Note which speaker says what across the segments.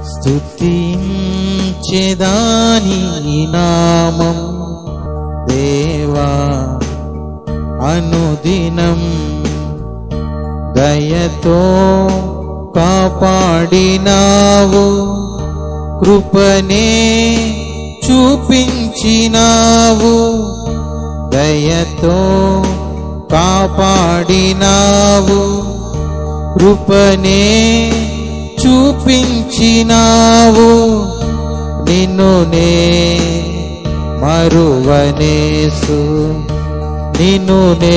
Speaker 1: స్తుతించెదాని నామం దేవా అనుదినం దయతో కాపాడినావు కృపనే చూపించినావు దయతో కాపాడినావు కృపనే చూపించినావు నిన్ను నే మరువనేసు నిన్ను నే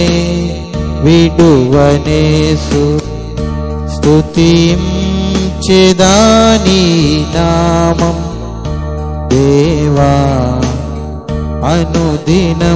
Speaker 1: విడువనేసు స్తుతించెదాని నామం దేవా అనుదినం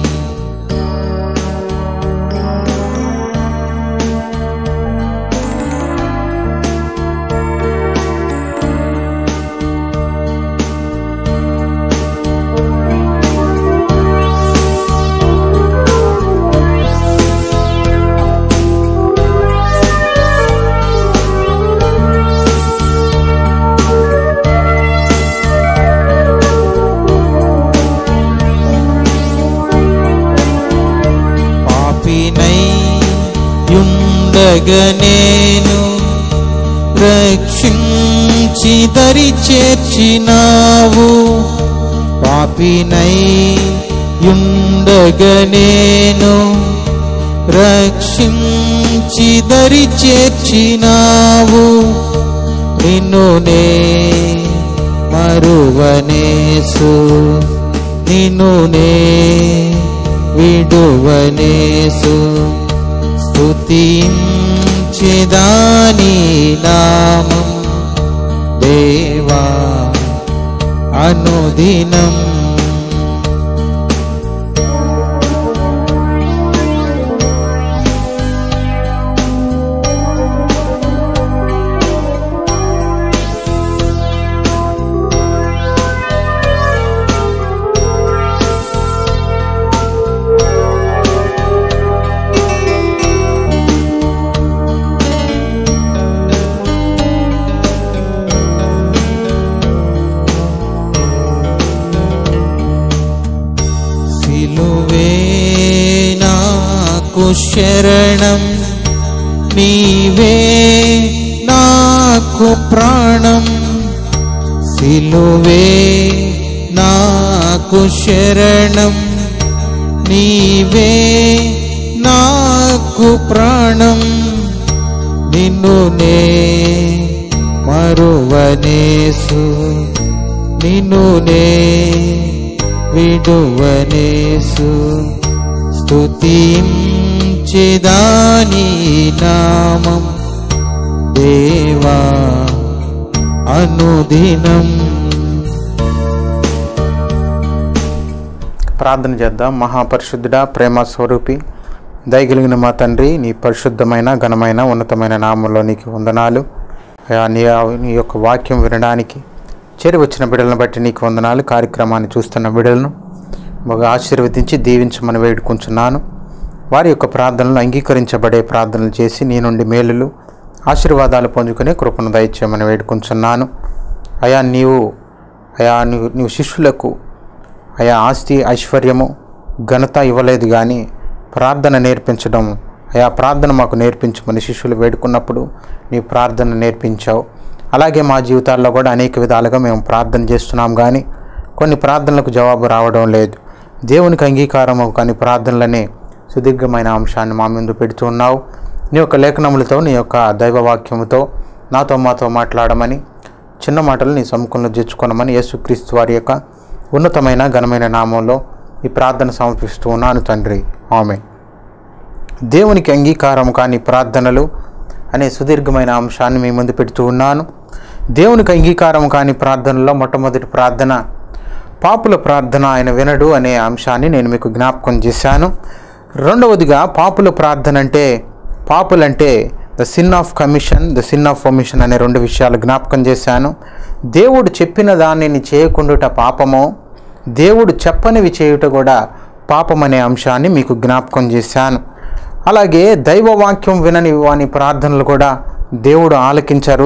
Speaker 1: పాపినై యుండగనేను రక్షించి దరి చేర్చినావు పాపినై యుండగనేను రక్షించి దరి చేర్చినావు నిన్ను నే మరువనేసు నిన్ను నే విడువనేసు స్తుతించెదాని నామం దేవా అనుదినం సిలువే నాకు శరణం నీవే నాకు ప్రాణం సిలువే నాకు శరణం నీవే నాకు ప్రాణం నిన్ను నే మరువనేసు నిన్ను నే విడువనేసు స్తుతించెదాని నామం దేవా అనుదినం
Speaker 2: ప్రార్థన చేద్దాం మహాపరిశుద్ధుడా ప్రేమ స్వరూపి దయగలిగిన మా తండ్రి నీ పరిశుద్ధమైన ఘనమైన ఉన్నతమైన నామంలో నీకు వందనాలు అయా నీ నీ యొక్క వాక్యం వినడానికి చేరి వచ్చిన బిడ్డలను బట్టి నీకు వందనాలు కార్యక్రమాన్ని చూస్తున్న బిడ్డలను బాగా ఆశీర్వదించి దీవించమని వేడుకుంటున్నాను వారి యొక్క ప్రార్థనలు అంగీకరించబడే ప్రార్థనలు చేసి నీ నుండి మేలులు ఆశీర్వాదాలు పొందుకునే కృపను దయచేయమని వేడుకుంటున్నాను అయా నీవు అయా నీవు నీవు శిష్యులకు అయా ఆస్తి ఐశ్వర్యము ఘనత ఇవ్వలేదు కానీ ప్రార్థన నేర్పించడం అయా ప్రార్థన మాకు నేర్పించమని శిష్యులు వేడుకున్నప్పుడు నీ ప్రార్థన నేర్పించావు అలాగే మా జీవితాల్లో కూడా అనేక విధాలుగా మేము ప్రార్థన చేస్తున్నాం కానీ కొన్ని ప్రార్థనలకు జవాబు రావడం లేదు దేవునికి అంగీకారము కానీ ప్రార్థనలనే సుదీర్ఘమైన అంశాన్ని మా ముందు పెడుతూ ఉన్నావు నీ యొక్క లేఖనములతో నీ యొక్క దైవవాక్యముతో నాతో మాతో మాట్లాడమని చిన్న మాటలు నీ సముఖంలో చేర్చుకోనమని యేసుక్రీస్తు వారి యొక్క ఉన్నతమైన ఘనమైన నామంలో ఈ ప్రార్థన సమర్పిస్తూ ఉన్నాను తండ్రి ఆమె దేవునికి అంగీకారం కాని ప్రార్థనలు అనే సుదీర్ఘమైన అంశాన్ని మీ ముందు పెడుతూ ఉన్నాను దేవునికి అంగీకారం కాని ప్రార్థనలో మొట్టమొదటి ప్రార్థన పాపుల ప్రార్థన ఆయన వినడు అనే అంశాన్ని నేను మీకు జ్ఞాపకం చేశాను రెండవదిగా పాపుల ప్రార్థన అంటే పాపులంటే the sin of commission the sin of omission అనే రెండు విషయాలు జ్ఞాపకం చేశాను దేవుడు చెప్పిన దానిని చేయకుండుట పాపము దేవుడు చెప్పనివి చేయుట కూడా పాపం అనే అంశాన్ని మీకు జ్ఞాపకం చేశాను అలాగే దైవవాక్యం వినని వాని ప్రార్థనలు కూడా దేవుడు ఆలకించరు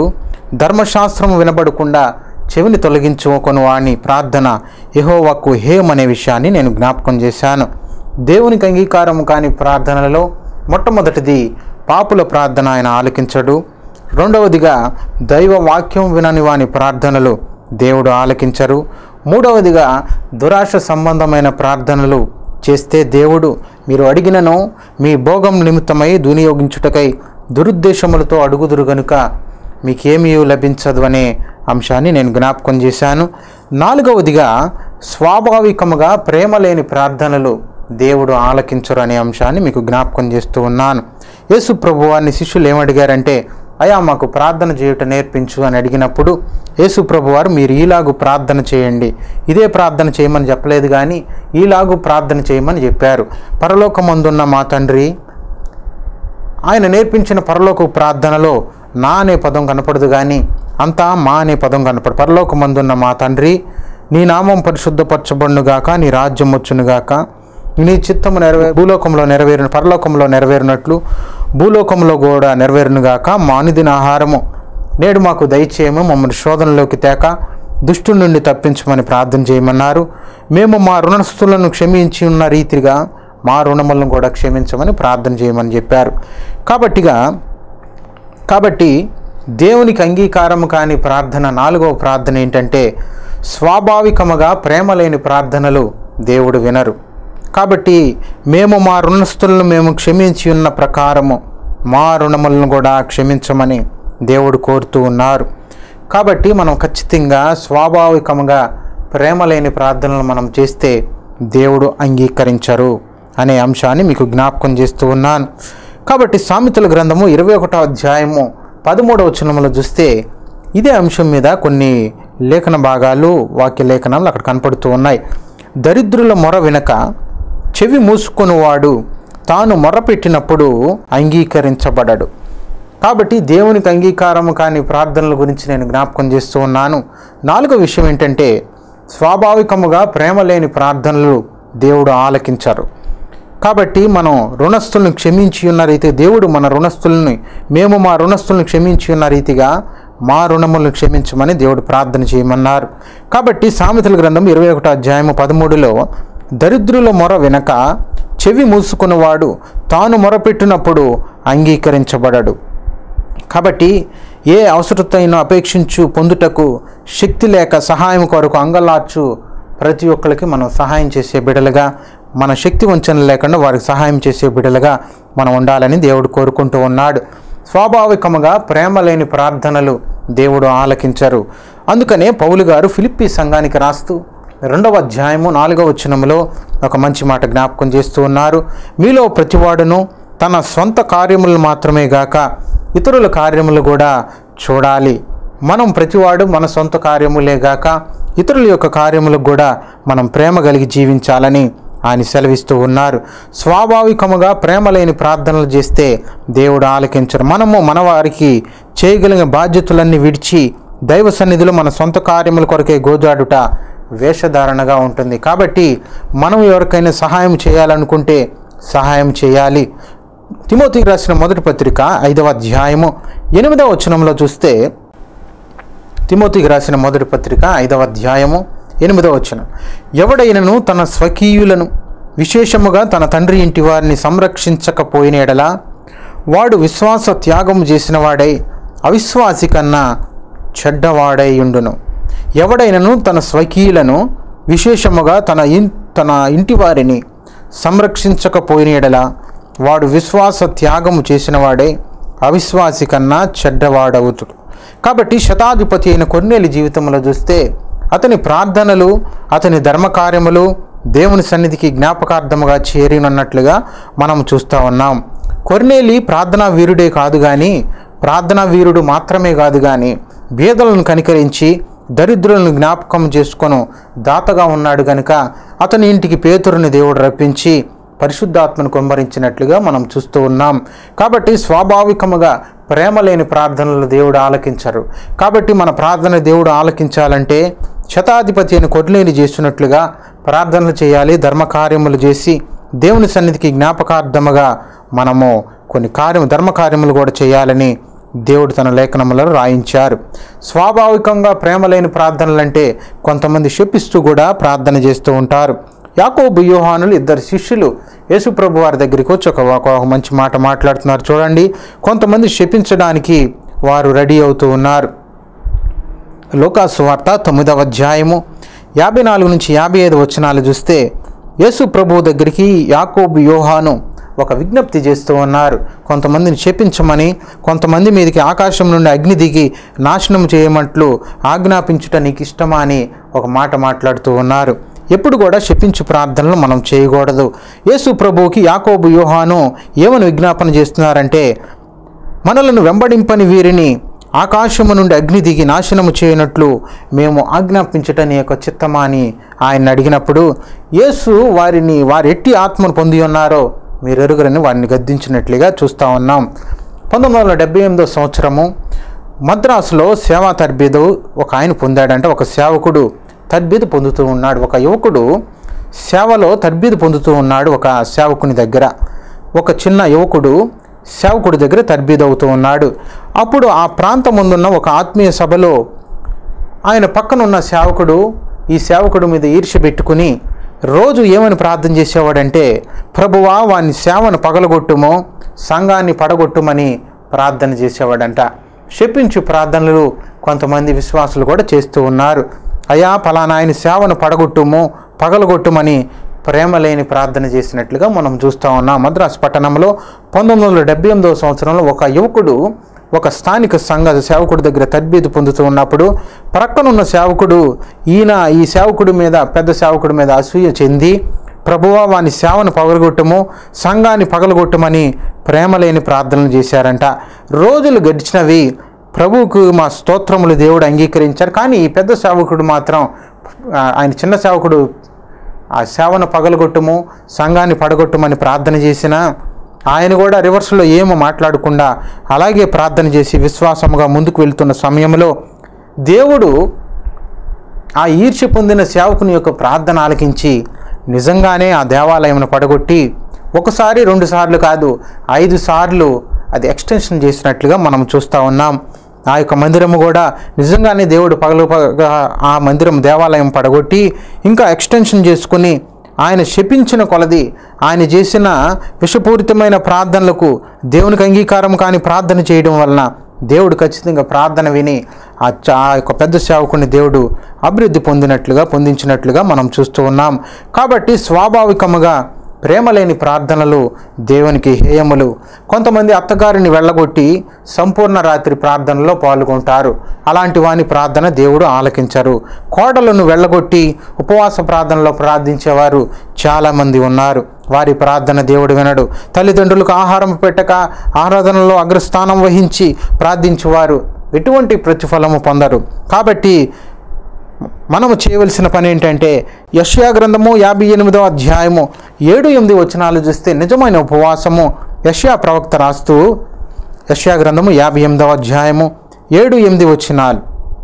Speaker 2: ధర్మశాస్త్రం వినబడకుండా చెవిని తొలగించుకొని వాని ప్రార్థన యెహోవాకు హేయం అనే విషయాన్ని నేను జ్ఞాపకం చేశాను దేవునికి అంగీకారం కాని ప్రార్థనలలో మొట్టమొదటిది పాపుల ప్రార్థన ఆయన ఆలకించడు రెండవదిగా దైవ వాక్యం వినని వాని ప్రార్థనలు దేవుడు ఆలకించరు మూడవదిగా దురాశ సంబంధమైన ప్రార్థనలు చేస్తే దేవుడు మీరు అడిగినను మీ భోగం నిమిత్తమై వినియోగించుటకై దురుద్దేశములతో అడుగుదురు గనుక మీకేమీ లభించదు అనే అంశాన్ని నేను జ్ఞాపకం చేశాను నాలుగవదిగా స్వాభావికముగా ప్రేమ లేని ప్రార్థనలు దేవుడు ఆలకించరు అనే అంశాన్ని మీకు జ్ఞాపకం చేస్తూ ఉన్నాను యేసు ప్రభు వారిని శిష్యులు ఏమడిగారంటే అయా మాకు ప్రార్థన చేయుట నేర్పించు అని అడిగినప్పుడు యేసు ప్రభు వారు మీరు ఈలాగు ప్రార్థన చేయండి ఇదే ప్రార్థన చేయమని చెప్పలేదు కానీ ఈలాగు ప్రార్థన చేయమని చెప్పారు పరలోకమందున్న మా తండ్రి ఆయన నేర్పించిన పరలోక ప్రార్థనలో నా అనే పదం కనపడదు కానీ అంతా మా అనే పదం కనపడు పరలోకమందున్న మా తండ్రి నీ నామం పరిశుద్ధపరచబడునుగాక నీ రాజ్యం వచ్చునుగాక నీ చిత్తము నెరవే భూలోకంలో నెరవేరిన పరలోకంలో నెరవేరినట్లు భూలోకంలో కూడా నెరవేరునుగాక మా అనుదిన ఆహారము నేడు మాకు దయచేయము మమ్మల్ని శోధనలోకి తేక దుష్టు నుండి తప్పించమని ప్రార్థన చేయమన్నారు మేము మా రుణస్థులను క్షమించి ఉన్న రీతిగా మా రుణములను కూడా క్షమించమని ప్రార్థన చేయమని చెప్పారు కాబట్టిగా కాబట్టి దేవునికి అంగీకారం కాని ప్రార్థన నాలుగవ ప్రార్థన ఏంటంటే స్వాభావికముగా ప్రేమ లేని ప్రార్థనలు దేవుడు వినరు కాబట్టి మేము మా రుణస్థులను మేము క్షమించి ఉన్న ప్రకారము మా రుణములను కూడా క్షమించమని దేవుడు కోరుతూ ఉన్నారు కాబట్టి మనం ఖచ్చితంగా స్వాభావికముగా ప్రేమ లేని ప్రార్థనలు మనం చేస్తే దేవుడు అంగీకరించరు అనే అంశాన్ని మీకు జ్ఞాపకం చేస్తూ ఉన్నాను కాబట్టి సామెతల గ్రంథము ఇరవై ఒకటో అధ్యాయము పదమూడవ వచనములో చూస్తే ఇదే అంశం మీద కొన్ని లేఖన భాగాలు వాక్య లేఖనాలు అక్కడ కనపడుతూ ఉన్నాయి దరిద్రుల మొర వినక చెవి మూసుకొనివాడు తాను మొరపెట్టినప్పుడు అంగీకరించబడడు కాబట్టి దేవునికి అంగీకారం కాని ప్రార్థనల గురించి నేను జ్ఞాపకం చేస్తూ ఉన్నాను నాలుగో విషయం ఏంటంటే స్వాభావికముగా ప్రేమ లేని ప్రార్థనలు దేవుడు ఆలకించరు కాబట్టి మనం రుణస్థులను క్షమించి ఉన్న రీతి దేవుడు మన రుణస్థుల్ని మేము మా రుణస్థులను క్షమించి ఉన్న రీతిగా మా రుణములను క్షమించమని దేవుడు ప్రార్థన చేయమన్నారు కాబట్టి సామెతల గ్రంథం ఇరవై ఒకటో అధ్యాయము పదమూడులో దరిద్రుల మొర వినక చెవి మూసుకున్నవాడు తాను మొరపెట్టినప్పుడు అంగీకరించబడడు కాబట్టి ఏ అవసరతైనా అపేక్షించు పొందుటకు శక్తి లేక సహాయం కొరకు అంగలార్చు ప్రతి ఒక్కరికి మనం సహాయం చేసే బిడలుగా మన శక్తి వంచన లేకుండా వారికి సహాయం చేసే బిడలుగా మనం ఉండాలని దేవుడు కోరుకుంటూ ఉన్నాడు స్వాభావికముగా ప్రేమ లేని ప్రార్థనలు దేవుడు ఆలకించరు అందుకనే పౌలు గారు ఫిలిప్పి సంఘానికి రాస్తూ రెండవ అధ్యాయము నాలుగవ వచనములో ఒక మంచి మాట జ్ఞాపకం చేస్తూ ఉన్నారు మీలో ప్రతివాడును తన సొంత కార్యములు మాత్రమే గాక ఇతరుల కార్యములు కూడా చూడాలి మనం ప్రతివాడు మన సొంత కార్యములే గాక ఇతరుల యొక్క కార్యములకు కూడా మనం ప్రేమ కలిగి జీవించాలని ఆయన సెలవిస్తూ ఉన్నారు స్వాభావికముగా ప్రేమ లేని ప్రార్థనలు చేస్తే దేవుడు ఆలకించరు మనము మన వారికి చేయగలిగిన బాధ్యతలన్నీ విడిచి దైవ సన్నిధిలో మన సొంత కార్యముల కొరకే గోజాడుట వేషధారణగా ఉంటుంది కాబట్టి మనం ఎవరికైనా సహాయం చేయాలనుకుంటే సహాయం చేయాలి తిమోతికి రాసిన మొదటి పత్రిక ఐదవ అధ్యాయము ఎనిమిదవ వచనంలో చూస్తే తిమోతికి రాసిన మొదటి పత్రిక ఐదవ అధ్యాయము ఎనిమిదవ వచనం ఎవడైనను తన స్వకీయులను విశేషముగా తన తండ్రి ఇంటి వారిని సంరక్షించకపోయిన ఎడలా వాడు విశ్వాస త్యాగము చేసిన వాడై అవిశ్వాసి కన్నా చెడ్డవాడై ఉండును ఎవడైనను తన స్వకీయులను విశేషముగా తన ఇన్ తన ఇంటి వారిని సంరక్షించకపోయిన ఎడల వాడు విశ్వాస త్యాగము చేసిన వాడే అవిశ్వాసి కన్నా చెడ్డవాడవుతుడు కాబట్టి శతాధిపతి అయిన కొన్నేలి జీవితంలో చూస్తే అతని ప్రార్థనలు అతని ధర్మకార్యములు దేవుని సన్నిధికి జ్ఞాపకార్థముగా చేరినన్నట్లుగా మనం చూస్తూ ఉన్నాం కొర్నేలి ప్రార్థనా వీరుడే కాదు కానీ ప్రార్థనా వీరుడు మాత్రమే కాదు కానీ బీదలను కనికరించి దరిద్రులను జ్ఞాపకం చేసుకొను దాతగా ఉన్నాడు గనుక అతని ఇంటికి పేతురుని దేవుడు రప్పించి పరిశుద్ధాత్మను కుమ్మరించినట్లుగా మనం చూస్తూ ఉన్నాం కాబట్టి స్వాభావికముగా ప్రేమ లేని ప్రార్థనలు దేవుడు ఆలకించరు కాబట్టి మన ప్రార్థన దేవుడు ఆలకించాలంటే శతాధిపతి అని కొడ్లేని చేస్తున్నట్లుగా ప్రార్థనలు చేయాలి ధర్మకార్యములు చేసి దేవుని సన్నిధికి జ్ఞాపకార్థముగా మనము కొన్ని కార్యము ధర్మకార్యములు కూడా చేయాలని దేవుడు తన లేఖనములలో రాయించారు స్వాభావికంగా ప్రేమ లేని ప్రార్థనలంటే కొంతమంది శపిస్తూ కూడా ప్రార్థన చేస్తూ ఉంటారు యాకోబు యోహానులు ఇద్దరు శిష్యులు యేసుప్రభు వారి దగ్గరికి వచ్చి ఒక ఒక మంచి మాట మాట్లాడుతున్నారు చూడండి కొంతమంది శపించడానికి వారు రెడీ అవుతూ ఉన్నారు లోకాసు వార్త తొమ్మిదవ అధ్యాయము యాభై నాలుగు నుంచి యాభై ఐదు వచనాలు చూస్తే యేసు ప్రభువు దగ్గరికి యాకోబు యోహాను ఒక విజ్ఞప్తి చేస్తూ ఉన్నారు కొంతమందిని చెప్పించమని కొంతమంది మీదకి ఆకాశం నుండి అగ్ని దిగి నాశనం చేయమట్లు ఆజ్ఞాపించుట నీకు ఇష్టమా అని ఒక మాట మాట్లాడుతూ ఉన్నారు ఎప్పుడు కూడా శపించు ప్రార్థనలు మనం చేయకూడదు యేసు ప్రభువుకి యాకోబు యోహాను ఏమని విజ్ఞాపన చేస్తున్నారంటే మనలను వెంబడింపని వీరిని ఆకాశము నుండి అగ్ని దిగి నాశనము చేయనట్లు మేము ఆజ్ఞాపించట నీ యొక్క చిత్తమా అని ఆయన అడిగినప్పుడు యేసు వారిని వారు ఎట్టి ఆత్మను పొంది ఉన్నారో మీరు ఎరుగురని వారిని గద్దించినట్లుగా చూస్తూ ఉన్నాం పంతొమ్మిది వందల డెబ్బై ఎనిమిదో సంవత్సరము మద్రాసులో సేవా తర్బీదు ఒక ఆయన పొందాడంటే ఒక సేవకుడు తర్బీదు పొందుతూ ఉన్నాడు ఒక యువకుడు సేవలో తర్బీదు పొందుతూ ఉన్నాడు ఒక సేవకుని దగ్గర ఒక చిన్న యువకుడు సేవకుడి దగ్గర తర్బీదు అవుతూ ఉన్నాడు అప్పుడు ఆ ప్రాంతం ముందున్న ఒక ఆత్మీయ సభలో ఆయన పక్కన ఉన్న సేవకుడు ఈ సేవకుడి మీద ఈర్ష్య పెట్టుకుని రోజు ఏమని ప్రార్థన చేసేవాడంటే ప్రభువా వాని సేవను పగలగొట్టుమో సంఘాన్ని పడగొట్టుమని ప్రార్థన చేసేవాడంట శపించు ప్రార్థనలు కొంతమంది విశ్వాసులు కూడా చేస్తూ ఉన్నారు అయా పలానా ఆయన సేవను పడగొట్టుము పగలగొట్టుమని ప్రేమ లేని ప్రార్థన చేసినట్లుగా మనం చూస్తూ ఉన్నాం మద్రాసు పట్టణంలో పంతొమ్మిది వందల డెబ్బై ఎనిమిదవ సంవత్సరంలో ఒక యువకుడు ఒక స్థానిక సంఘ సేవకుడి దగ్గర తర్బీదు పొందుతూ ఉన్నప్పుడు ప్రక్కనున్న సేవకుడు ఈయన ఈ సేవకుడి మీద పెద్ద సేవకుడి మీద అసూయ చెంది ప్రభువా వాని సేవను పగలగొట్టము సంఘాన్ని పగలగొట్టమని ప్రేమ లేని ప్రార్థనలు చేశారంట రోజులు గడిచినవి ప్రభువుకు మా స్తోత్రములు దేవుడు అంగీకరించారు కానీ ఈ పెద్ద సేవకుడు మాత్రం ఆ, ఆయన చిన్న సేవకుడు ఆ సేవను పగలగొట్టుము సంఘాన్ని పడగొట్టుమని ప్రార్థన చేసిన ఆయన కూడా రివర్స్లో ఏమో మాట్లాడకుండా అలాగే ప్రార్థన చేసి విశ్వాసముగా ముందుకు వెళ్తున్న సమయంలో దేవుడు ఆ ఈర్ష్య పొందిన సేవకుని యొక్క ప్రార్థన ఆలకించి నిజంగానే ఆ దేవాలయమును పడగొట్టి ఒకసారి రెండు సార్లు కాదు ఐదు సార్లు అది ఎక్స్టెన్షన్ చేసినట్లుగా మనం చూస్తూ ఉన్నాం ఆ యొక్క మందిరము కూడా నిజంగానే దేవుడు పగలు పగ- ఆ మందిరం దేవాలయం పడగొట్టి ఇంకా ఎక్స్టెన్షన్ చేసుకుని ఆయన శపించిన కొలది ఆయన చేసిన విషపూరితమైన ప్రార్థనలకు దేవునికి అంగీకారం కాని ప్రార్థన చేయడం వలన దేవుడు ఖచ్చితంగా ప్రార్థన విని ఆ చ- ఆ యొక్క పెద్ద సేవకుని దేవుడు అభివృద్ధి పొందినట్లుగా పొందించినట్లుగా మనం చూస్తూ ఉన్నాం కాబట్టి స్వాభావికముగా ప్రేమ లేని ప్రార్థనలు దేవునికి హేయములు కొంతమంది అత్తగారిని వెళ్ళగొట్టి సంపూర్ణ రాత్రి ప్రార్థనలో పాల్గొంటారు అలాంటి వాని ప్రార్థన దేవుడు ఆలకించరు కోడలను వెళ్ళగొట్టి ఉపవాస ప్రార్థనలో ప్రార్థించేవారు చాలామంది ఉన్నారు వారి ప్రార్థన దేవుడు వినడు తల్లిదండ్రులకు ఆహారం పెట్టక ఆరాధనలో అగ్రస్థానం వహించి ప్రార్థించేవారు ఎటువంటి ప్రతిఫలము పొందరు కాబట్టి మనము చేయవలసిన పని ఏంటంటే యష్యా గ్రంథము యాభై ఎనిమిదో అధ్యాయము ఏడు ఎనిమిది వచనాలు చూస్తే నిజమైన ఉపవాసము యష్యా ప్రవక్త రాస్తూ యష్యా గ్రంథము యాభై ఎనిమిదవ అధ్యాయము ఏడు ఎనిమిది వచనాలు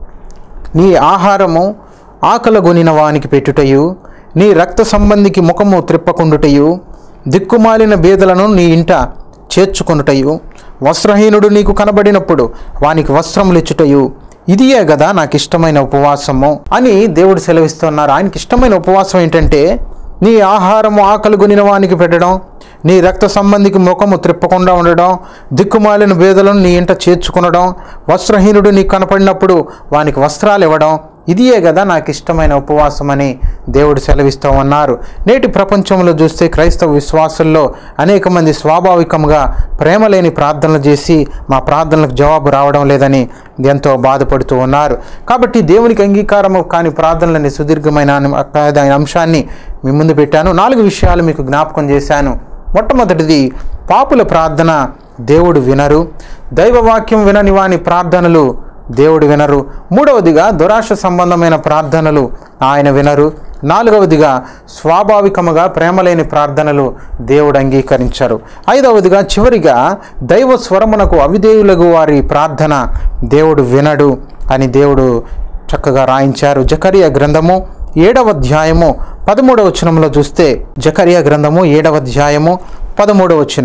Speaker 2: నీ ఆహారము ఆకలగొనిన వానికి పెట్టుటయు నీ రక్త సంబంధికి ముఖము త్రిప్పకుండుటయు దిక్కుమాలిన బీదలను నీ ఇంట చేర్చుకొనుటయు వస్త్రహీనుడు నీకు కనబడినప్పుడు వానికి వస్త్రములిచ్చుటయు ఇదియే కదా నాకు ఇష్టమైన ఉపవాసము అని దేవుడు సెలవిస్తున్నారు ఆయనకి ఇష్టమైన ఉపవాసం ఏంటంటే నీ ఆహారము ఆకలి కొనిన వానికి పెట్టడం నీ రక్త సంబంధికి ముఖము త్రిప్పకుండా ఉండడం దిక్కుమాలిన బేదలను నీ ఇంట చేర్చుకునడం వస్త్రహీనుడు నీకు కనపడినప్పుడు వానికి వస్త్రాలు ఇవ్వడం ఇదియే కదా నాకు ఇష్టమైన ఉపవాసం అని దేవుడు సెలవిస్తూ ఉన్నారు నేటి ప్రపంచంలో చూస్తే క్రైస్తవ విశ్వాసుల్లో అనేక మంది స్వాభావికంగా ప్రేమ లేని ప్రార్థనలు చేసి మా ప్రార్థనలకు జవాబు రావడం లేదని ఎంతో బాధపడుతూ ఉన్నారు కాబట్టి దేవునికి అంగీకారము కాని ప్రార్థనలని సుదీర్ఘమైన అను- అనే అంశాన్ని మీ ముందు పెట్టాను నాలుగు విషయాలు మీకు జ్ఞాపకం చేశాను మొట్టమొదటిది పాపుల ప్రార్థన దేవుడు వినరు దైవవాక్యం వినని వాని ప్రార్థనలు దేవుడు వినరు మూడవదిగా దురాశ సంబంధమైన ప్రార్థనలు ఆయన వినరు నాలుగవదిగా స్వాభావికముగా ప్రేమలేని ప్రార్థనలు దేవుడు అంగీకరించరు ఐదవదిగా చివరిగా దైవ స్వరమునకు అవిధేయులకు వారి ప్రార్థన దేవుడు వినడు అని దేవుడు చక్కగా రాయించారు జకరియా గ్రంథము ఏడవ అధ్యాయము పదమూడవ వచనంలో చూస్తే జకరియా గ్రంథము ఏడవ అధ్యాయము పదమూడవ వచనం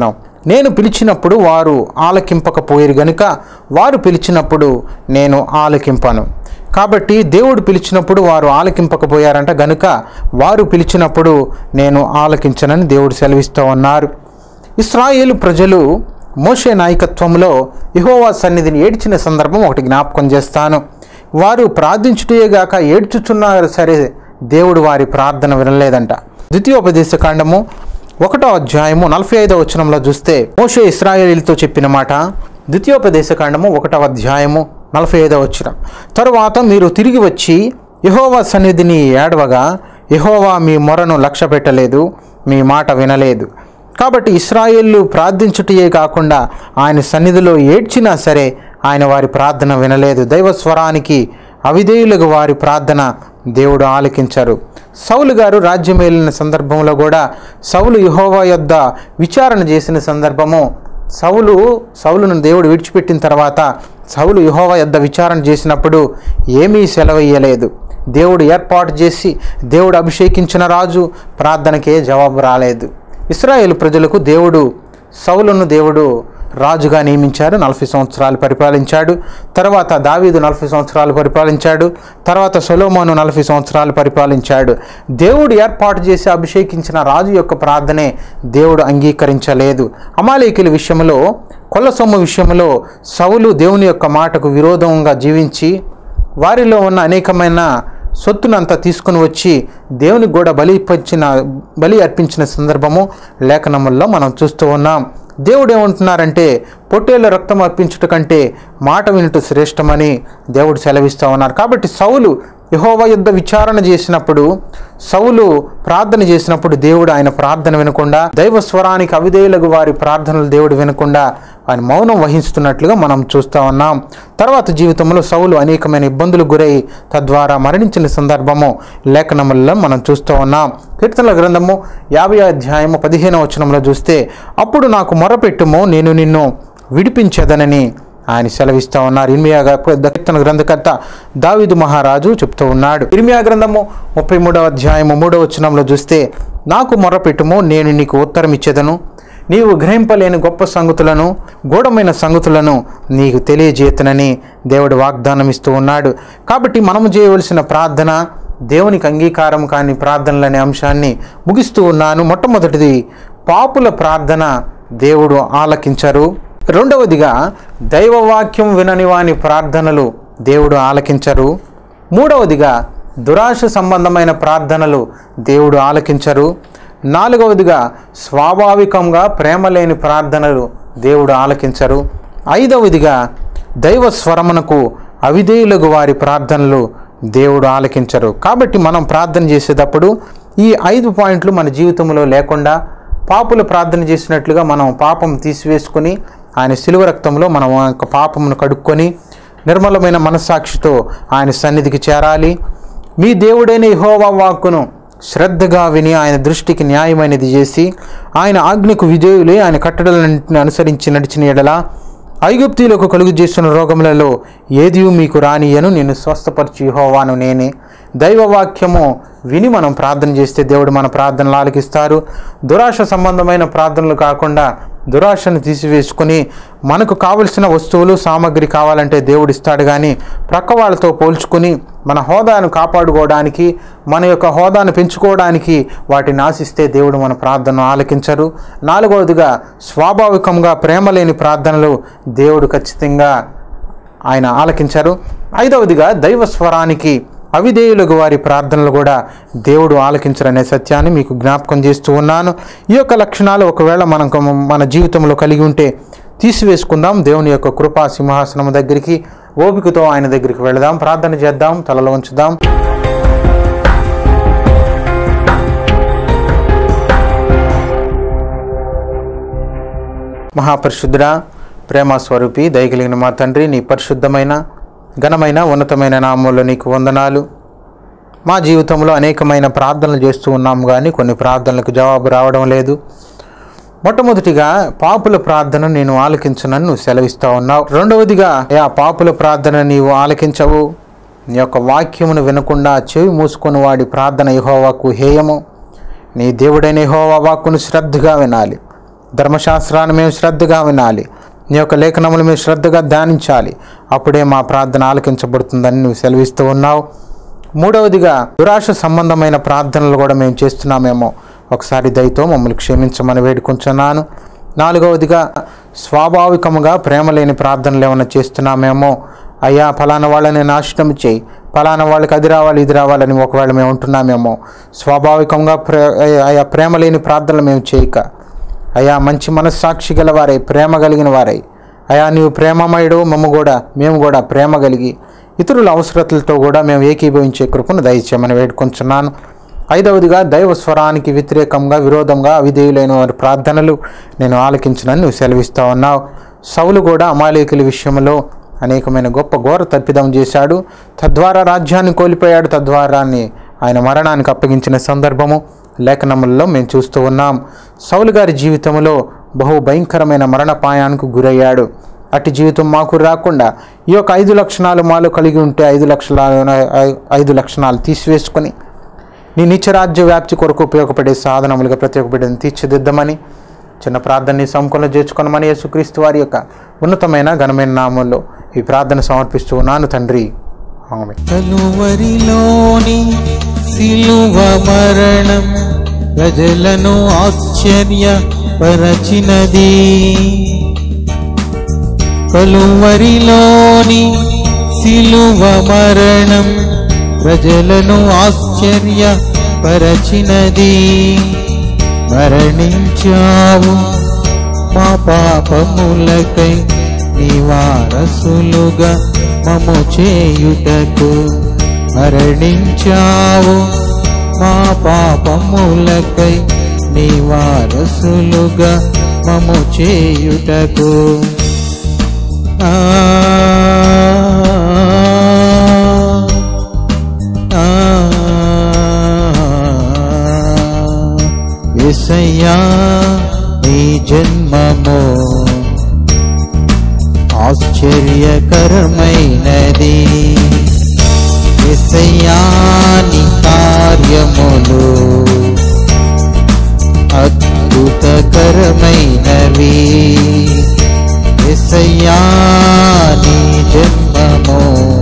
Speaker 2: నేను పిలిచినప్పుడు వారు ఆలకింపకపోయారు గనుక వారు పిలిచినప్పుడు నేను ఆలకింపను కాబట్టి దేవుడు పిలిచినప్పుడు వారు ఆలకింపకపోయారంట గనుక వారు పిలిచినప్పుడు నేను ఆలకించనని దేవుడు సెలవిస్తూ ఉన్నారు ఇస్రాయేలు ప్రజలు మోషే నాయకత్వంలో యెహోవా సన్నిధిని ఏడ్చిన సందర్భం ఒకటి జ్ఞాపకం చేస్తాను వారు ప్రార్థించుటేగాక ఏడ్చుచున్నారు సరే దేవుడు వారి ప్రార్థన వినలేదంట ద్వితీయోపదేశ కాండము ఒకటో అధ్యాయము నలభై ఐదో వచనంలో చూస్తే మోషే ఇస్రాయేలీలతో చెప్పిన మాట ద్వితీయోపదేశ కాండము ఒకటవ అధ్యాయము నలభై ఐదో వచ్చిన తరువాత మీరు తిరిగి వచ్చి యహోవా సన్నిధిని ఏడవగా యహోవా మీ మొరను లక్ష్య పెట్టలేదు మీ మాట వినలేదు కాబట్టి ఇస్రాయేళ్ళు ప్రార్థించుటయే కాకుండా ఆయన సన్నిధిలో ఏడ్చినా సరే ఆయన వారి ప్రార్థన వినలేదు దైవ స్వరానికి అవిధేయులకు వారి ప్రార్థన దేవుడు ఆలకించారు సౌలు గారు రాజ్యం ఏలిన సందర్భంలో కూడా సౌలు యహోవా యొద్ద విచారణ చేసిన సందర్భము సౌలు సౌలును దేవుడు విడిచిపెట్టిన తర్వాత సౌలు యహోవా యొద్ద విచారణ చేసినప్పుడు ఏమీ సెలవయ్యలేదు దేవుడు ఏర్పాటు చేసి దేవుడు అభిషేకించిన రాజు ప్రార్థనకే జవాబు రాలేదు ఇస్రాయేల్ ప్రజలకు దేవుడు సౌలును దేవుడు రాజుగా నియమించారు నలభై సంవత్సరాలు పరిపాలించాడు తర్వాత దావీదు నలభై సంవత్సరాలు పరిపాలించాడు తర్వాత సొలోమోను నలభై సంవత్సరాలు పరిపాలించాడు దేవుడు ఏర్పాటు చేసి అభిషేకించిన రాజు యొక్క ప్రార్థనే దేవుడు అంగీకరించలేదు అమాలేకుల విషయంలో కొల్ల సొమ్ము విషయంలో సౌలు దేవుని యొక్క మాటకు విరోధంగా జీవించి వారిలో ఉన్న అనేకమైన సొత్తునంతా తీసుకుని వచ్చి దేవునికి కూడా బలి ఇప్పించిన బలి అర్పించిన సందర్భము లేఖనముల్లో మనం చూస్తూ ఉన్నాం దేవుడు ఏమంటున్నారంటే పొట్టేళ్ళ రక్తం అర్పించుట కంటే మాట వినుట శ్రేష్టమని దేవుడు సెలవిస్తూ ఉన్నారు కాబట్టి సౌలు యహోవ యుద్ధ విచారణ చేసినప్పుడు సౌలు ప్రార్థన చేసినప్పుడు దేవుడు ఆయన ప్రార్థన వినకుండా దైవ స్వరానికి అవిధేయులకు వారి ప్రార్థనలు దేవుడు వినకుండా ఆయన మౌనం వహిస్తున్నట్లుగా మనం చూస్తూ ఉన్నాం తర్వాత జీవితంలో సౌలు అనేకమైన ఇబ్బందులకు గురై తద్వారా మరణించిన సందర్భము లేఖనములలో మనం చూస్తూ ఉన్నాం కీర్తనల గ్రంథము యాభై అధ్యాయము పదిహేను వచనంలో చూస్తే అప్పుడు నాకు మొరపెట్టుము నేను నిన్ను విడిపించేదనని ఆయన సెలవిస్తూ ఉన్నారు ఇర్మియా కీర్తన గ్రంథకర్త దావిదు మహారాజు చెప్తూ ఉన్నాడు ఇర్మియా గ్రంథము ముప్పై మూడవ అధ్యాయము మూడవ వచనంలో చూస్తే నాకు మొరపెట్టుము నేను నీకు ఉత్తరం ఇచ్చేదను నీవు గ్రహింపలేని గొప్ప సంగతులను గూఢమైన సంగతులను నీకు తెలియజేతనని దేవుడు వాగ్దానం ఇస్తూ ఉన్నాడు కాబట్టి మనము చేయవలసిన ప్రార్థన దేవునికి అంగీకారం కాని ప్రార్థనలనే అంశాన్ని ముగిస్తూ ఉన్నాను మొట్టమొదటిది పాపుల ప్రార్థన దేవుడు ఆలకించరు రెండవదిగా దైవవాక్యం వినని వాని ప్రార్థనలు దేవుడు ఆలకించరు మూడవదిగా దురాశ సంబంధమైన ప్రార్థనలు దేవుడు ఆలకించరు నాలుగవదిగా స్వాభావికంగా ప్రేమ లేని ప్రార్థనలు దేవుడు ఆలకించరు ఐదవదిగా దైవ స్వరమునకు అవిధేయులకు వారి ప్రార్థనలు దేవుడు ఆలకించరు కాబట్టి మనం ప్రార్థన చేసేటప్పుడు ఈ ఐదు పాయింట్లు మన జీవితంలో లేకుండా పాపులు ప్రార్థన చేసినట్లుగా మనం పాపం తీసివేసుకొని ఆయన శిలువ రక్తంలో మనం ఆ యొక్క పాపమును కడుక్కొని నిర్మలమైన మనస్సాక్షితో ఆయన సన్నిధికి చేరాలి మీ దేవుడైన యెహోవా వాక్కును శ్రద్ధగా విని ఆయన దృష్టికి న్యాయమైనది చేసి ఆయన ఆజ్ఞకు విధేయులే ఆయన కట్టడలను అనుసరించి నడిచిన ఎడల ఐగుప్తీలకు కలుగు చేసిన రోగములలో ఏది మీకు రానియను నేను స్వస్థపరిచి యెహోవాను నేనే దైవవాక్యము విని మనం ప్రార్థన చేస్తే దేవుడు మన ప్రార్థనలు ఆలకిస్తారు దురాశ సంబంధమైన ప్రార్థనలు కాకుండా దురాశను తీసివేసుకొని మనకు కావలసిన వస్తువులు సామాగ్రి కావాలంటే దేవుడు ఇస్తాడు కానీ ప్రక్క వాళ్ళతో పోల్చుకుని మన హోదాను కాపాడుకోవడానికి మన యొక్క హోదాను పెంచుకోవడానికి వాటిని ఆశిస్తే దేవుడు మన ప్రార్థనను ఆలకించరు నాలుగవదిగా స్వాభావికంగా ప్రేమ లేని ప్రార్థనలు దేవుడు ఖచ్చితంగా ఆయన ఆలకించారు ఐదవదిగా దైవ స్వరానికి అవిధేయులకు వారి ప్రార్థనలు కూడా దేవుడు ఆలకించరనే సత్యాన్ని మీకు జ్ఞాపకం చేస్తూ ఉన్నాను ఈ యొక్క లక్షణాలు ఒకవేళ మనం మన జీవితంలో కలిగి ఉంటే తీసివేసుకుందాం దేవుని యొక్క కృపా సింహాసనం దగ్గరికి ఓపికతో ఆయన దగ్గరికి వెళదాం ప్రార్థన చేద్దాం తలలో ఉంచుదాం మహాపరిశుద్ధుడా ప్రేమ స్వరూపి దయగలిగిన మా తండ్రి నీ పరిశుద్ధమైన ఘనమైన ఉన్నతమైన నామంలో నీకు వందనాలు మా జీవితంలో అనేకమైన ప్రార్థనలు చేస్తూ ఉన్నాము కానీ కొన్ని ప్రార్థనలకు జవాబు రావడం లేదు మొట్టమొదటిగా పాపుల ప్రార్థన నేను ఆలకించనని నువ్వు సెలవిస్తా ఉన్నావు రెండవదిగా ఆ పాపుల ప్రార్థన నీవు ఆలకించవు నీ యొక్క వాక్యమును వినకుండా చెవి మూసుకొని వాడి ప్రార్థన యహోవాకు హేయము నీ దేవుడైన యహోవా వాక్కును శ్రద్ధగా వినాలి ధర్మశాస్త్రాన్ని మేము శ్రద్ధగా వినాలి నీ యొక్క లేఖనములు మేము శ్రద్ధగా ధ్యానించాలి అప్పుడే మా ప్రార్థన ఆలకించబడుతుందని నువ్వు సెలవిస్తూ ఉన్నావు మూడవదిగా దురాశ సంబంధమైన ప్రార్థనలు కూడా మేము చేస్తున్నామేమో ఒకసారి దయతో మమ్మల్ని క్షమించమని వేడుకుంటున్నాను నాలుగవదిగా స్వాభావికముగా ప్రేమ లేని ప్రార్థనలు ఏమైనా చేస్తున్నామేమో అయ్యా ఫలానా వాళ్ళని నాశనం చేయి ఫలానా వాళ్ళకి అది రావాలి ఇది రావాలని ఒకవేళ మేము ఉంటున్నామేమో స్వాభావికంగా ప్రే అయ్యా ప్రేమ లేని ప్రార్థనలు మేము చేయక అయా మంచి మనస్సాక్షి గల వారై ప్రేమ కలిగిన వారై అయా నీవు ప్రేమమయుడు మమ్మ కూడా మేము కూడా ప్రేమ కలిగి ఇతరుల అవసరతలతో కూడా మేము ఏకీభవించే కృపను దయచేయమని వేడుకొంచున్నాను ఐదవదిగా దైవ స్వరానికి వ్యతిరేకంగా విరోధంగా అవిధేయులైన వారి ప్రార్థనలు నేను ఆలకించనని నువ్వు సెలవిస్తా ఉన్నావు సౌలు కూడా అమాలేకుల విషయంలో అనేకమైన గొప్ప ఘోర తప్పిదం చేశాడు తద్వారా రాజ్యాన్ని కోల్పోయాడు తద్వారాన్ని ఆయన మరణానికి అప్పగించిన సందర్భము లేఖనములలో మేము చూస్తూ ఉన్నాం సౌలు గారి జీవితంలో బహు భయంకరమైన మరణపాయానికి గురయ్యాడు అట్టి జీవితం మాకు రాకుండా ఈ యొక్క ఐదు లక్షణాలు మాలో కలిగి ఉంటే ఐదు లక్షల ఐదు లక్షణాలు తీసివేసుకొని నీ నిత్యరాజ్య వ్యాప్తి కొరకు ఉపయోగపడే సాధనములుగా ప్రతి ఒక్క బిడ్డను తీర్చిదిద్దామని చిన్న ప్రార్థనని సమకూలంలో చేర్చుకోనమని యేసుక్రీస్తు వారి యొక్క ఉన్నతమైన ఘనమైన నామంలో ఈ ప్రార్థన సమర్పిస్తూ ఉన్నాను తండ్రి ఆమె
Speaker 1: కలువరిలోని సిలువ మరణం ప్రజలను ఆశ్చర్య పరచినది కలువరిలోని సిలువ మరణం ప్రజలను ఆశ్చర్య పరచినది మరణించావు మా పాపములకై నివారసులుగా మము చేయుటకు మరణించావు మా పాపములకై నివారసులుగా మము చేయుటకు ఆ ఆ ఎసయ్యా నీ జన్మము ఆశ్చర్యకరమైనది ఎసయ్యాని కార్యములు అద్భుతకరమైనవి ఎసయ్యాని జన్మము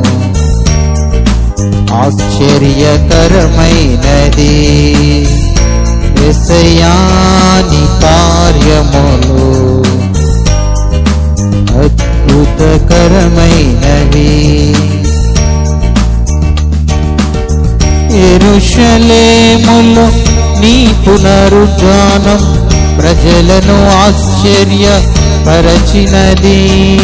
Speaker 1: ఆశ్చర్యకరమైనది ఎసయాని కార్యములు అద్భుతకరమైనవి ఎరుషలేములో నీ పునరుద్ధానం ప్రజలను ఆశ్చర్య పరచినది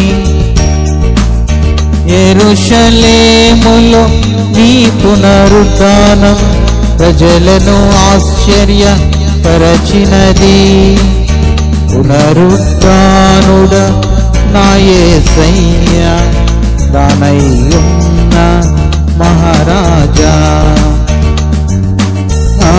Speaker 1: ఎరుషలేములో నీ పునరుద్ధానం ప్రజలను ఆశ్చర్య పరచినది పునరుద్ధానుడ నాయసయ్య దానయ్యున్న మహారాజా ఆ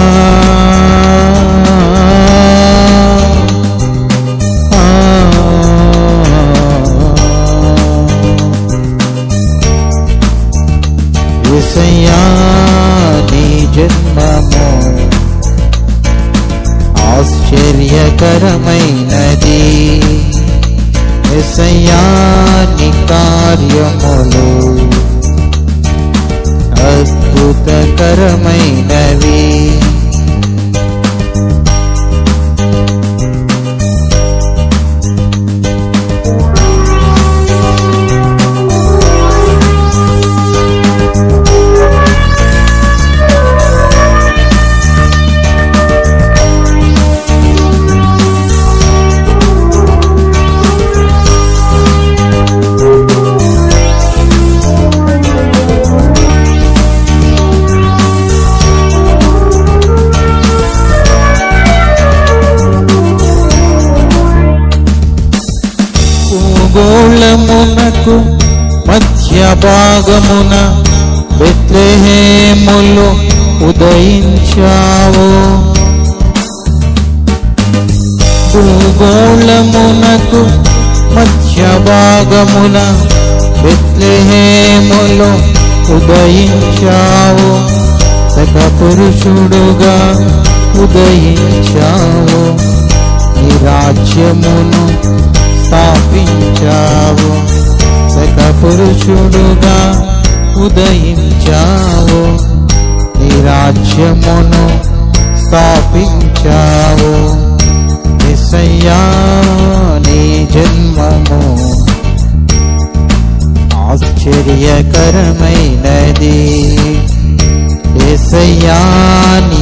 Speaker 1: నీ జన్మము ఆశ్చర్యకరమైనది ఎసయాని కార్యములు అద్భుతకరమైనవి భూగోళమునకు మధ్య భాగమున బెత్లెహేములో ఉదయించావు భూగోళమునకు మధ్య భాగమున బెత్లెహేములో ఉదయించావు సక పురుషుడుగా ఉదయించావు నీ రాజ్యమును స్థాపించావు సక పురుషుడుగా ఉదయించావు నీ రాజ్యమును స్థాపించావు నిసయ్యా నీ జన్మము ఆశ్చర్యకరమైనది ఏసయ్యా నీ